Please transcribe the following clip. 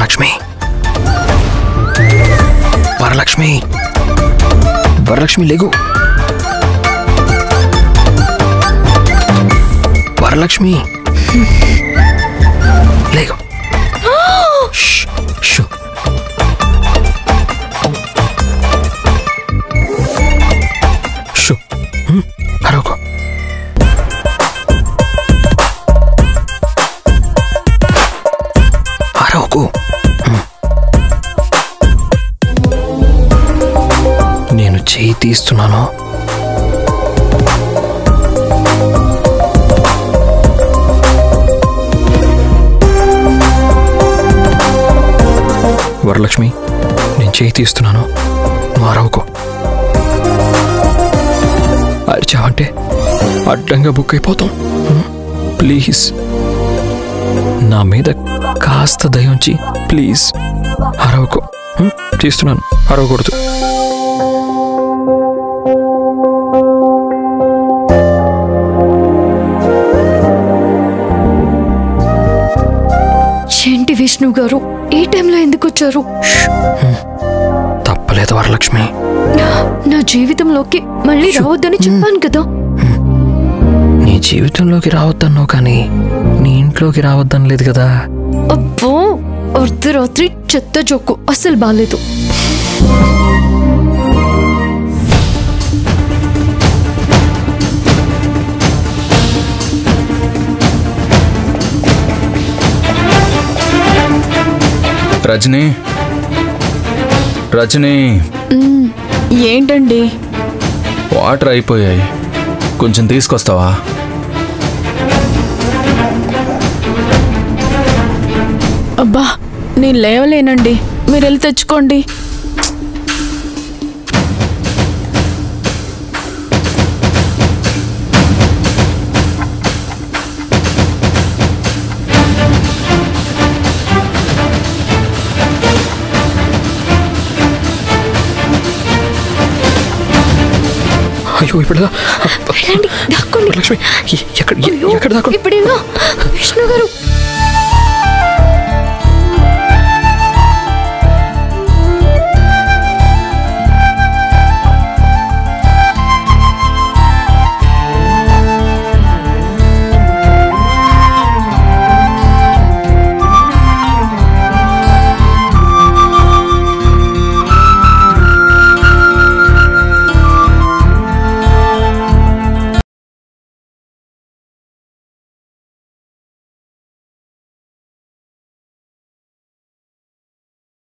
వరలక్ష్మి వరలక్ష్మి వరలక్ష్మి లేగు వరలక్ష్మి లేగు ష్, షు. షు. హ్మ్, అరవకు అరవకు హ్మ్. నేను చేయి తీస్తున్నాను వరలక్ష్మి నేను చేయి తీస్తున్నాను నువ్వు అరవకు అరిచావంటే అడ్డంగా బుక్ అయిపోతాం హ్మ్? ప్లీజ్ నా మీద కాస్త దయించి ప్లీజ్ అరవకు హ్మ్? తీస్తున్నాను అరవకూడదు ఏంటి విష్ణు గారు ఈ టైంలో ఎందుకు వచ్చారు తప్పలేదు వరలక్ష్మి నా జీవితంలోకి మళ్ళీ రావద్దని చెప్పాను కదా నీ జీవితంలోకి రావద్దన్నావు కానీ నీ ఇంట్లోకి రావద్దని లేదు కదా అబ్బో అర్ధరాత్రి చెత్త జోక్కు అస్సలు బాలేదు రజనీ రజనీ ఏంటండి వాటర్ అయిపోయాయి కొంచెం తీసుకొస్తావా అబ్బా నేను లేవలేనండి మీరు వెళ్ళి తెచ్చుకోండి అయ్యో ఇప్పుడు వెళ్ళండి దాక్కోండి వరలక్ష్మి ఎ- ఎక్కడ ఎ- అయ్యో, ఎక్కడ దాకా ఇప్పుడు ఎలా విష్ణు గారు